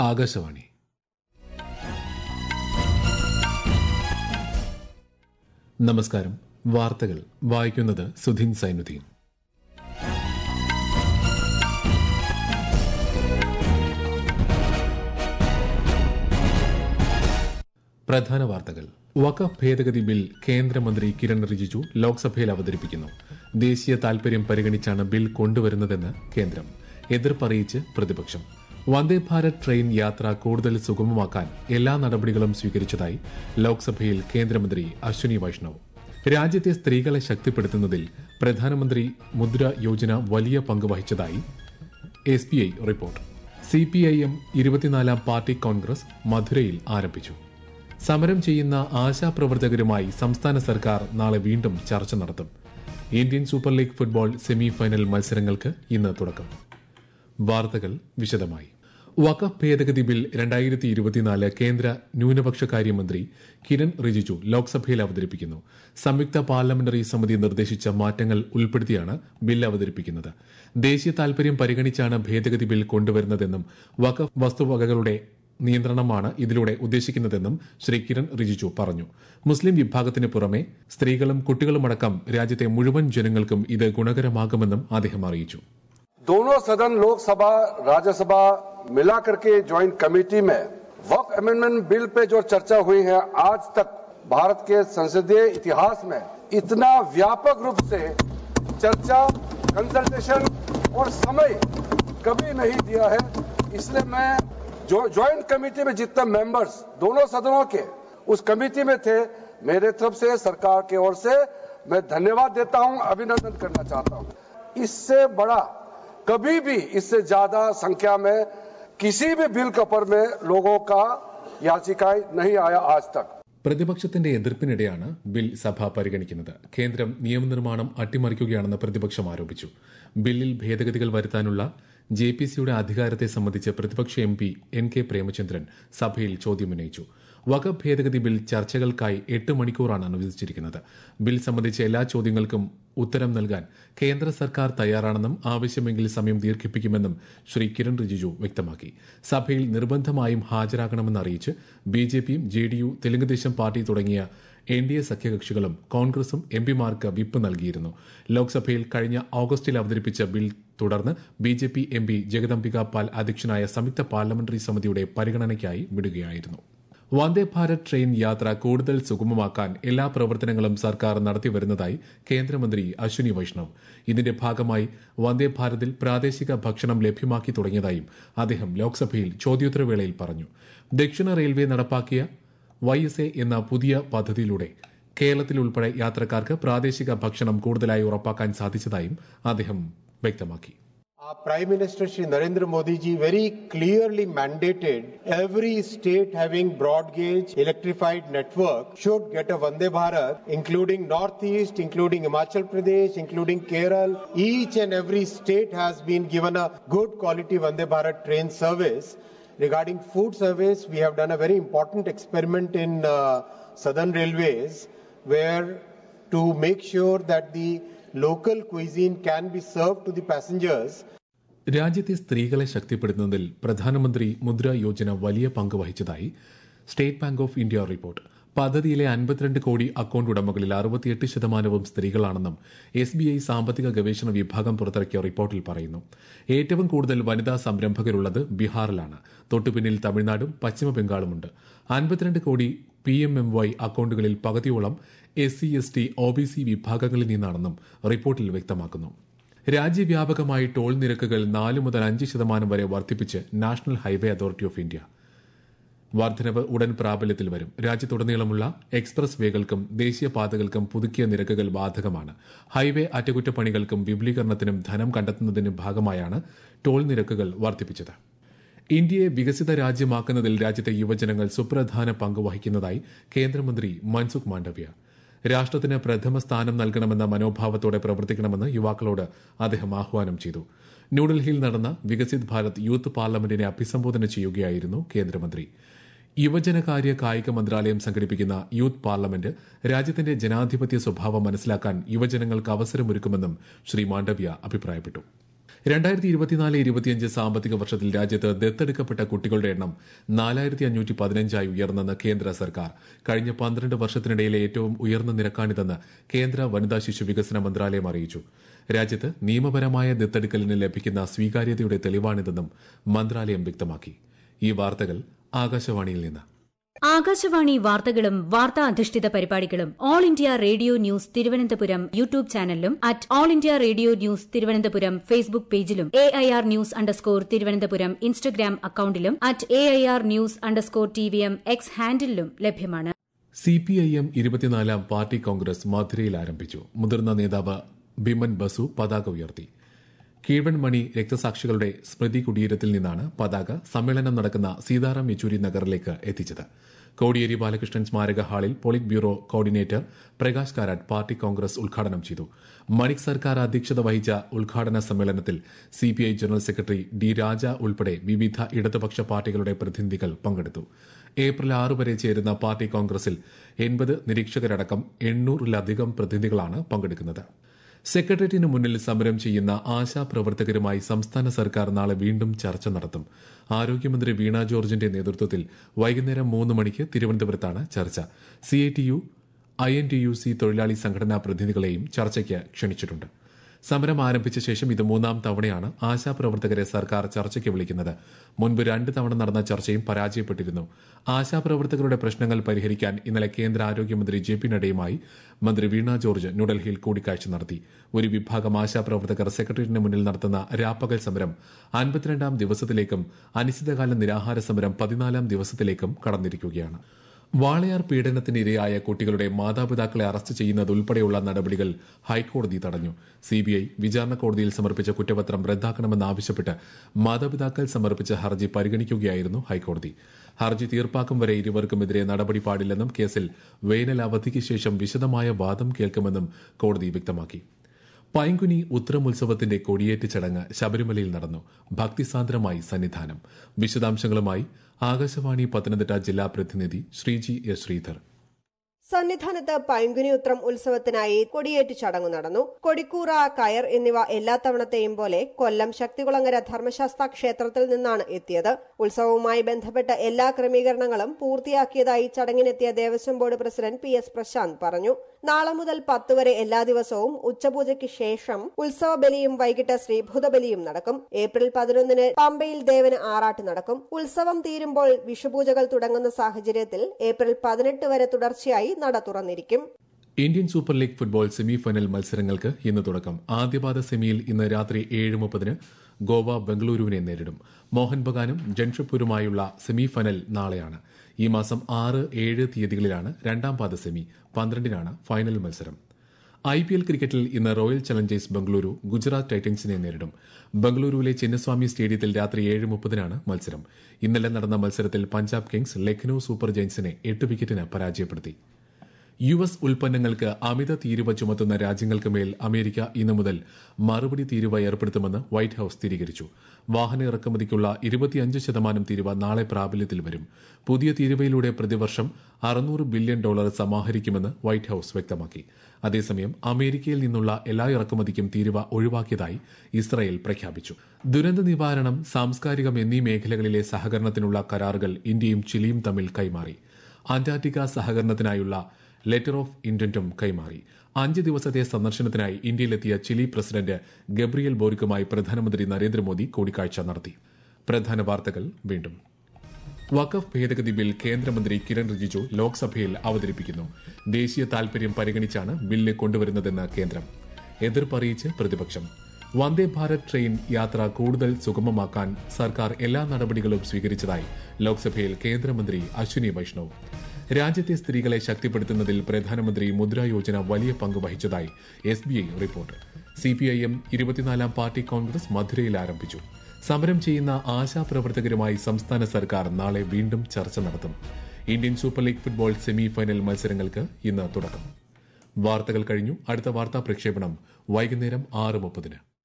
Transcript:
ആകാശവാണി നമസ്കാരം വാർത്തകൾ വായിക്കുന്നത് സുധീൻ സൈനുദ്ദീൻ പ്രധാന വാർത്തകൾ വഖഫ് ഭേദഗതി ബിൽ കേന്ദ്രമന്ത്രി കിരൺ റിജിജു ലോക്സഭയിൽ അവതരിപ്പിക്കുന്നു ദേശീയ താൽപര്യം പരിഗണിച്ചാണ് ബിൽ കൊണ്ടുവരുന്നതെന്ന് കേന്ദ്രം എതിർപ്പറിയിച്ച് പ്രതിപക്ഷം വന്ദേ ഭാരത് ട്രെയിൻ യാത്ര കൂടുതൽ സുഗമമാക്കാൻ എല്ലാ നടപടികളും സ്വീകരിച്ചതായി ലോക്സഭയിൽ കേന്ദ്രമന്ത്രി അശ്വിനി വൈഷ്ണവ് രാജ്യത്തെ സ്ത്രീകളെ ശക്തിപ്പെടുത്തുന്നതിൽ പ്രധാനമന്ത്രി മുദ്ര യോജന വലിയ പങ്ക് വഹിച്ചതായി S B I report C P I M ഇരുപത്തിനാലാം പാർട്ടി കോൺഗ്രസ് മധുരയിൽ ആരംഭിച്ചു സമരം ചെയ്യുന്ന ആശാപ്രവർത്തകരുമായി സംസ്ഥാന സർക്കാർ നാളെ വീണ്ടും ചർച്ച നടത്തും Indian super league football semi final മത്സരങ്ങൾക്ക് ഇന്ന് തുടക്കം വാർത്തകൾ വിശദമായി വഖഫ് ഭേദഗതി ബിൽ രണ്ടായിരത്തി ഇരുപത്തിനാല് കേന്ദ്ര ന്യൂനപക്ഷകാര്യമന്ത്രി കിരൺ റിജിജു ലോക്സഭയിൽ അവതരിപ്പിക്കുന്നു സംയുക്ത പാർലമെന്ററി സമിതി നിർദ്ദേശിച്ച മാറ്റങ്ങൾ ഉൾപ്പെടുത്തിയാണ് ബിൽ അവതരിപ്പിക്കുന്നത് ദേശീയ താൽപര്യം പരിഗണിച്ചാണ് ഭേദഗതി ബിൽ കൊണ്ടുവരുന്നതെന്നും വഖഫ് വസ്തുവകകളുടെ നിയന്ത്രണമാണ് ഇതിലൂടെ ഉദ്ദേശിക്കുന്നതെന്നും ശ്രീ കിരൺ റിജിജു പറഞ്ഞു മുസ്ലിം വിഭാഗത്തിന് പുറമെ സ്ത്രീകളും കുട്ടികളുമടക്കം രാജ്യത്തെ മുഴുവൻ ജനങ്ങൾക്കും ഇത് ഗുണകരമാകുമെന്നും അദ്ദേഹം അറിയിച്ചു दोनों सदन लोकसभा राज्यसभा मिला करके ज्वाइंट कमेटी में वक्फ अमेंडमेंट बिल पे जो चर्चा हुई है आज तक भारत के संसदीय इतिहास में इतना व्यापक रूप से चर्चा कंसल्टेशन और समय कभी नहीं दिया है इसलिए मैं जो ज्वाइंट कमेटी में जितने मेंबर्स दोनों सदनों के उस कमेटी में थे मेरे तरफ से सरकार की ओर से मैं धन्यवाद देता हूं अभिनंदन करना चाहता हूं इससे बड़ा कभी भी इससे ज्यादा संख्या में किसी भी बिल के ऊपर में लोगों का याचिकाएं नहीं आया आज तक പ്രതിപക്ഷത്തിന്റെ എതിർപ്പിനിടെയാണ് ബിൽ സഭ പരിഗണിക്കുന്നത് കേന്ദ്രം നിയമനിർമ്മാണം അട്ടിമറിക്കുകയാണെന്ന് പ്രതിപക്ഷം ആരോപിച്ചു ബില്ലിൽ ഭേദഗതികൾ വരുത്താനുള്ള ജെ പി സിയുടെ അധികാരത്തെ സംബന്ധിച്ച് പ്രതിപക്ഷ M P N K Premachandran സഭയിൽ ചോദ്യമുന്നയിച്ചു വഖഫ് ഭേദഗതി ബിൽ ചർച്ചകൾക്കായി എട്ട് മണിക്കൂറാണ് അനുവദിച്ചിരിക്കുന്നത് ബിൽ സംബന്ധിച്ച എല്ലാ ചോദ്യങ്ങൾക്കും ഉത്തരം നൽകാൻ കേന്ദ്ര സർക്കാർ തയ്യാറാണെന്നും ആവശ്യമെങ്കിൽ സമയം ദീർഘിപ്പിക്കുമെന്നും ശ്രീ കിരൺ റിജിജു വ്യക്തമാക്കി സഭയിൽ നിർബന്ധമായും ഹാജരാകണമെന്ന് അറിയിച്ച് ബി ജെ പിയും J D U Telugu Desam party തുടങ്ങിയ എൻ ഡി എ സഖ്യകക്ഷികളും കോൺഗ്രസും എം പിമാർക്ക് വിപ്പ് നൽകിയിരുന്നു ലോക്സഭയിൽ കഴിഞ്ഞ ഓഗസ്റ്റിൽ അവതരിപ്പിച്ച ബിൽ തുടർന്ന് B J P M P Jagdambika Pal അധ്യക്ഷനായ സംയുക്ത പാർലമെന്ററി സമിതിയുടെ പരിഗണനയ്ക്കായി വിടുകയായിരുന്നു വന്ദേ ഭാരത് ട്രെയിൻ യാത്ര കൂടുതൽ സുഗമമാക്കാൻ എല്ലാ പ്രവർത്തനങ്ങളും സർക്കാർ നടത്തിവരുന്നതായി കേന്ദ്രമന്ത്രി അശ്വിനി വൈഷ്ണവ് ഇതിന്റെ ഭാഗമായി വന്ദേ ഭാരതിൽ പ്രാദേശിക ഭക്ഷണം ലഭ്യമാക്കി തുടങ്ങിയതായും അദ്ദേഹം ലോക്സഭയിൽ ചോദ്യോത്തരവേളയിൽ പറഞ്ഞു ദക്ഷിണ റെയിൽവേ നടപ്പാക്കിയ വൈ എസ് എ എന്ന പുതിയ പദ്ധതിയിലൂടെ കേരളത്തിൽ ഉൾപ്പെടെ യാത്രക്കാർക്ക് പ്രാദേശിക ഭക്ഷണം കൂടുതലായി ഉറപ്പാക്കാൻ സാധിച്ചതായും അദ്ദേഹം വ്യക്തമാക്കി Our Prime Minister Shri Narendra Modi ji very clearly mandated every state having broad gauge electrified network should get a Vande Bharat, including Northeast, including Himachal Pradesh, including Kerala. Each and every state has been given a good quality Vande Bharat train service. Regarding food service, we have done a very important experiment in uh, Southern Railways where to make sure that the local cuisine can be served to the passengers രാജ്യത്തെ സ്ത്രീകളെ ശക്തിപ്പെടുത്തുന്നതിൽ പ്രധാനമന്ത്രി മുദ്ര യോജന വലിയ പങ്ക് വഹിച്ചതായി state bank of India report പദ്ധതിയിലെ അൻപത്തിരണ്ട് കോടി അക്കൌണ്ട് ഉടമകളിൽ അറുപത്തിയെട്ട് ശതമാനവും സ്ത്രീകളാണെന്നും എസ് ബി ഐ സാമ്പത്തിക ഗവേഷണ വിഭാഗം പുറത്തിറക്കിയ റിപ്പോർട്ടിൽ പറയുന്നു ഏറ്റവും കൂടുതൽ വനിതാ സംരംഭകരുള്ളത് ബീഹാറിലാണ് തൊട്ടുപിന്നിൽ തമിഴ്നാടും പശ്ചിമ ബംഗാളുമുണ്ട് അൻപത്തിരണ്ട് കോടി പി എം എം വൈ അക്കൌണ്ടുകളിൽ പകുതിയോളം S C S T O B C വിഭാഗങ്ങളിൽ നിന്നാണെന്നും റിപ്പോർട്ടിൽ വ്യക്തമാക്കുന്നു രാജ്യവ്യാപകമായി ടോൾ നിരക്കുകൾ നാല് മുതൽ അഞ്ച് ശതമാനം വരെ വർദ്ധിപ്പിച്ച് national highway authority of India വർധനവ് ഉടൻ പ്രാബല്യത്തിൽ വരും രാജ്യത്തുടനീളമുള്ള എക്സ്പ്രസ് വേകൾക്കും ദേശീയപാതകൾക്കും പുതുക്കിയ നിരക്കുകൾ ബാധകമാണ് ഹൈവേ അറ്റകുറ്റപ്പണികൾക്കും വിപുലീകരണത്തിനും ധനം കണ്ടെത്തുന്നതിനും ഭാഗമായാണ് ടോൾ നിരക്കുകൾ വർദ്ധിപ്പിച്ചത് ഇന്ത്യയെ വികസിത രാജ്യമാക്കുന്നതിൽ രാജ്യത്തെ യുവജനങ്ങൾ സുപ്രധാന പങ്ക് വഹിക്കുന്നതായി കേന്ദ്രമന്ത്രി മൻസുഖ് മാണ്ഡവ്യ രാഷ്ട്രത്തിന് പ്രഥമ സ്ഥാനം നൽകണമെന്ന മനോഭാവത്തോടെ പ്രവർത്തിക്കണമെന്ന് യുവാക്കളോട് അദ്ദേഹം ആഹ്വാനം ചെയ്തു ന്യൂഡൽഹിയിൽ നടന്ന വികസിത് ഭാരത് യൂത്ത് പാർലമെന്റിനെ അഭിസംബോധന ചെയ്യുകയായിരുന്നു കേന്ദ്രമന്ത്രി യുവജനകാര്യ കായിക മന്ത്രാലയം സംഘടിപ്പിക്കുന്ന യൂത്ത് പാർലമെന്റ് രാജ്യത്തിന്റെ ജനാധിപത്യ സ്വഭാവം മനസ്സിലാക്കാൻ യുവജനങ്ങൾക്ക് അവസരമൊരുക്കുമെന്നും ശ്രീ മാണ്ഡവ്യ അഭിപ്രായപ്പെട്ടു രണ്ടായിരത്തി ഇരുപത്തിനാല് ഇരുപത്തിയഞ്ച് സാമ്പത്തിക വർഷത്തിൽ രാജ്യത്ത് ദത്തെടുക്കപ്പെട്ട കുട്ടികളുടെ എണ്ണം നാലായിരത്തി അഞ്ഞൂറ്റി പതിനഞ്ചായി ഉയർന്നെന്ന് കേന്ദ്ര സർക്കാർ കഴിഞ്ഞ പന്ത്രണ്ട് വർഷത്തിനിടയിലെ ഏറ്റവും ഉയർന്ന നിരക്കാണിതെന്ന് കേന്ദ്ര വനിതാ ശിശു വികസന മന്ത്രാലയം അറിയിച്ചു രാജ്യത്ത് നിയമപരമായ ദത്തെടുക്കലിന് ലഭിക്കുന്ന സ്വീകാര്യതയുടെ തെളിവാണിതെന്നും മന്ത്രാലയം വ്യക്തമാക്കി ഈ വാർത്തകൾ ആകാശവാണിയിൽ നിന്ന് ആകാശവാണി വാർത്തകളും വാർത്താ അധിഷ്ഠിത പരിപാടികളും all India radio news Thiruvananthapuram YouTube ചാനലിലും at all India radio news Thiruvananthapuram Facebook പേജിലും A I R news underscore Thiruvananthapuram Instagram അക്കൌണ്ടിലും at A I R news underscore T V M X ഹാൻഡിലും ലഭ്യമാണ് സിപിഐഎം ഇരുപത്തിനാലാം പാർട്ടി കോൺഗ്രസ് മധുരയിൽ ആരംഭിച്ചു മുതിർന്ന നേതാവ് ബിമൻ ബസു പതാക ഉയർത്തി കീഴ്വൺമണി രക്തസാക്ഷികളുടെ സ്മൃതി കുടീരത്തിൽ നിന്നാണ് പതാക സമ്മേളനം നടക്കുന്ന സീതാറാം യെച്ചൂരി നഗറിലേക്ക് എത്തിച്ചത് കോടിയേരി ബാലകൃഷ്ണൻ സ്മാരക ഹാളിൽ polit bureau coordinator Prakash Karat party congress ഉദ്ഘാടനം ചെയ്തു മണിക് സർക്കാർ അധ്യക്ഷത വഹിച്ച ഉദ്ഘാടന സമ്മേളനത്തിൽ CPI general secretary D Raja ഉൾപ്പെടെ വിവിധ ഇടതുപക്ഷ പാർട്ടികളുടെ പ്രതിനിധികൾ പങ്കെടുത്തു ഏപ്രിൽ ആറ് വരെ ചേരുന്ന പാർട്ടി കോൺഗ്രസിൽ എൺപത് നിരീക്ഷകരടക്കം എണ്ണൂറിലധികം പ്രതിനിധികളാണ് പങ്കെടുക്കുന്നത് സെക്രട്ടേറിയറ്റിന് മുന്നിൽ സമരം ചെയ്യുന്ന ആശാപ്രവർത്തകരുമായി സംസ്ഥാന സർക്കാർ നാളെ വീണ്ടും ചർച്ച നടത്തും ആരോഗ്യമന്ത്രി വീണ ജോർജിന്റെ നേതൃത്വത്തിൽ വൈകുന്നേരം മൂന്ന് മണിക്ക് തിരുവനന്തപുരത്താണ് ചർച്ച CITU I N T U C തൊഴിലാളി സംഘടനാ പ്രതിനിധികളെയും ചർച്ചയ്ക്ക് ക്ഷണിച്ചിട്ടുണ്ട് സമരം ആരംഭിച്ച ശേഷം ഇത് മൂന്നാം തവണയാണ് ആശാപ്രവർത്തകരെ സർക്കാർ ചർച്ചയ്ക്ക് വിളിക്കുന്നത് മുൻപ് രണ്ട് തവണ നടന്ന ചർച്ചയും പരാജയപ്പെട്ടിരുന്നു ആശാപ്രവർത്തകരുടെ പ്രശ്നങ്ങൾ പരിഹരിക്കാൻ ഇന്നലെ കേന്ദ്ര ആരോഗ്യമന്ത്രി ജെ പി നഡ്ഡയുമായി മന്ത്രി വീണ ജോർജ് ന്യൂഡൽഹിയിൽ കൂടിക്കാഴ്ച നടത്തി ഒരു വിഭാഗം ആശാപ്രവർത്തകർ സെക്രട്ടേറിയറ്റിന് മുന്നിൽ നടത്തുന്ന രാപ്പകൽ സമരം അൻപത്തിരണ്ടാം ദിവസത്തിലേക്കും അനിശ്ചിതകാല നിരാഹാര സമരം പതിനാലാം ദിവസത്തിലേക്കും കടന്നിരിക്കുകയാണ് വാളയാർ പീഡനത്തിന് ഇരയായ കുട്ടികളുടെ മാതാപിതാക്കളെ അറസ്റ്റ് ചെയ്യുന്നത് ഉൾപ്പെടെയുള്ള നടപടികൾ ഹൈക്കോടതി തടഞ്ഞു സിബിഐ വിചാരണ കോടതിയിൽ സമർപ്പിച്ച കുറ്റപത്രം റദ്ദാക്കണമെന്നാവശ്യപ്പെട്ട് മാതാപിതാക്കൾ സമർപ്പിച്ച ഹർജി പരിഗണിക്കുകയായിരുന്നു ഹൈക്കോടതി ഹർജി തീർപ്പാക്കും വരെ ഇരുവർക്കുമെതിരെ നടപടി പാടില്ലെന്നും കേസിൽ വേനൽ അവധിക്ക് ശേഷം വിശദമായ വാദം കേൾക്കുമെന്നും കോടതി വ്യക്തമാക്കി പൈങ്കുനി ഉത്തരമുത്സവത്തിന്റെ കൊടിയേറ്റ് ചടങ്ങ് ശബരിമലയിൽ നടന്നു ഭക്തിസാന്ദ്രമായി സന്നിധാനം വിശദാംശങ്ങളുമായി ആകാശവാണി പത്തനംതിട്ട ജില്ലാ പ്രതിനിധി ശ്രീജി എസ് ശ്രീധർ സന്നിധാനത്ത് പൈങ്കുനി ഉത്രം ഉത്സവത്തിനായി കൊടിയേറ്റ് ചടങ്ങ് നടന്നു കൊടിക്കൂറ കയർ എന്നിവ എല്ലാ തവണത്തെയും പോലെ കൊല്ലം ശക്തികുളങ്ങര ധർമ്മശാസ്ത്ര ക്ഷേത്രത്തിൽ നിന്നാണ് എത്തിയത് ഉത്സവവുമായി ബന്ധപ്പെട്ട എല്ലാ ക്രമീകരണങ്ങളും പൂർത്തിയാക്കിയതായി ചടങ്ങിനെത്തിയ Devaswom board president P S Prashanth പറഞ്ഞു നാളെ മുതൽ പത്ത് വരെ എല്ലാ ദിവസവും ഉച്ചപൂജയ്ക്ക് ശേഷം ഉത്സവ ബലിയും വൈകിട്ട് ശ്രീഭൂതബലിയും നടക്കും ഏപ്രിൽ പതിനൊന്നിന് പമ്പയിൽ ദേവന് ആറാട്ട് നടക്കും ഉത്സവം തീരുമ്പോൾ വിഷുപൂജകൾ തുടങ്ങുന്ന സാഹചര്യത്തിൽ ഏപ്രിൽ പതിനെട്ട് വരെ തുടർച്ചയായി നട തുറന്നിരിക്കും Indian super league football semi final മത്സരങ്ങൾക്ക് ഇന്ന് തുടക്കം ആദ്യപാദ സെമിയിൽ ഇന്ന് രാത്രി ഏഴ് മുപ്പതിന് ഗോവ ബംഗളൂരുവിനെ നേരിടും മോഹൻ ബഗാനും ജംഷഡ്പൂരുമായുള്ള സെമി ഫൈനൽ നാളെയാണ് ഈ മാസം ആറ് ഏഴ് തീയതികളിലാണ് രണ്ടാം പാദ സെമി പന്ത്രണ്ടിനാണ് ഫൈനൽ മത്സരം ഐ പി എൽ ക്രിക്കറ്റിൽ ഇന്ന് റോയൽ ചലഞ്ചേഴ്സ് ബംഗളൂരു ഗുജറാത്ത് ടൈറ്റൻസിനെ നേരിടും ബംഗളൂരുവിലെ ചിന്നസ്വാമി സ്റ്റേഡിയത്തിൽ രാത്രി ഏഴ് മുപ്പതിനാണ് മത്സരം ഇന്നലെ നടന്ന മത്സരത്തിൽ പഞ്ചാബ് കിങ്സ് ലക്നൌ സൂപ്പർ ജയൻസിനെ എട്ട് വിക്കറ്റിന് പരാജയപ്പെടുത്തി യു എസ് ഉൽപ്പന്നങ്ങൾക്ക് അമിത തീരുവ ചുമത്തുന്ന രാജ്യങ്ങൾക്ക് മേൽ അമേരിക്ക ഇന്നു മുതൽ മറുപടി തീരുവ ഏർപ്പെടുത്തുമെന്ന് വൈറ്റ് ഹൌസ് സ്ഥിരീകരിച്ചു വാഹന ഇറക്കുമതിക്കുള്ള ഇരുപത്തിയഞ്ച് ശതമാനം തീരുവ നാളെ പ്രാബല്യത്തിൽ വരും പുതിയ തീരുവയിലൂടെ പ്രതിവർഷം അറുന്നൂറ് ബില്യൺ ഡോളർ സമാഹരിക്കുമെന്ന് വൈറ്റ് ഹൌസ് വ്യക്തമാക്കി അതേസമയം അമേരിക്കയിൽ നിന്നുള്ള എല്ലാ ഇറക്കുമതിക്കും തീരുവ ഒഴിവാക്കിയതായി ഇസ്രായേൽ പ്രഖ്യാപിച്ചു ദുരന്ത നിവാരണം സാംസ്കാരികം എന്നീ മേഖലകളിലെ സഹകരണത്തിനുള്ള കരാറുകൾ ഇന്ത്യയും ചിലിയും തമ്മിൽ കൈമാറി അന്റാർട്ടിക്ക സഹകരണത്തിനായുള്ള ലെറ്റർ ഓഫ് ഇന്റന്റും കൈമാറി അഞ്ച് ദിവസത്തെ സന്ദർശനത്തിനായി ഇന്ത്യയിലെത്തിയ ചിലി പ്രസിഡന്റ് ഗബ്രിയൽ ബോറിക്കുമായി പ്രധാനമന്ത്രി നരേന്ദ്രമോദി കൂടിക്കാഴ്ച നടത്തി പ്രധാന വാർത്തകൾ വീണ്ടും വഖഫ് ഭേദഗതി ബിൽ കേന്ദ്രമന്ത്രി കിരൺ റിജിജു ലോക്സഭയിൽ അവതരിപ്പിക്കുന്നു ദേശീയ താൽപര്യം പരിഗണിച്ചാണ് ബില്ല് കൊണ്ടുവരുന്നതെന്ന് കേന്ദ്രം എതിർപ്പറിയിച്ച് പ്രതിപക്ഷം വന്ദേ ഭാരത് ട്രെയിൻ യാത്ര കൂടുതൽ സുഗമമാക്കാൻ സർക്കാർ എല്ലാ നടപടികളും സ്വീകരിച്ചതായി ലോക്സഭയിൽ കേന്ദ്രമന്ത്രി അശ്വിനി വൈഷ്ണവ് രാജ്യത്തെ സ്ത്രീകളെ ശക്തിപ്പെടുത്തുന്നതിൽ പ്രധാനമന്ത്രി മുദ്രാ യോജന വലിയ പങ്ക് വഹിച്ചതായി S B I report CPIM ഇരുപത്തിനാലാം പാർട്ടി കോൺഗ്രസ് മധുരയിൽ ആരംഭിച്ചു സമരം ചെയ്യുന്ന ആശാപ്രവർത്തകരുമായി സംസ്ഥാന സർക്കാർ നാളെ വീണ്ടും ചർച്ച നടത്തും Indian super league football semi final മത്സരങ്ങൾക്ക് ഇന്ന് തുടക്കം വാർത്തകൾ കഴിഞ്ഞു അടുത്ത വാർത്താ പ്രക്ഷേപണം വൈകുന്നേരം ആറ് മുപ്പതിന്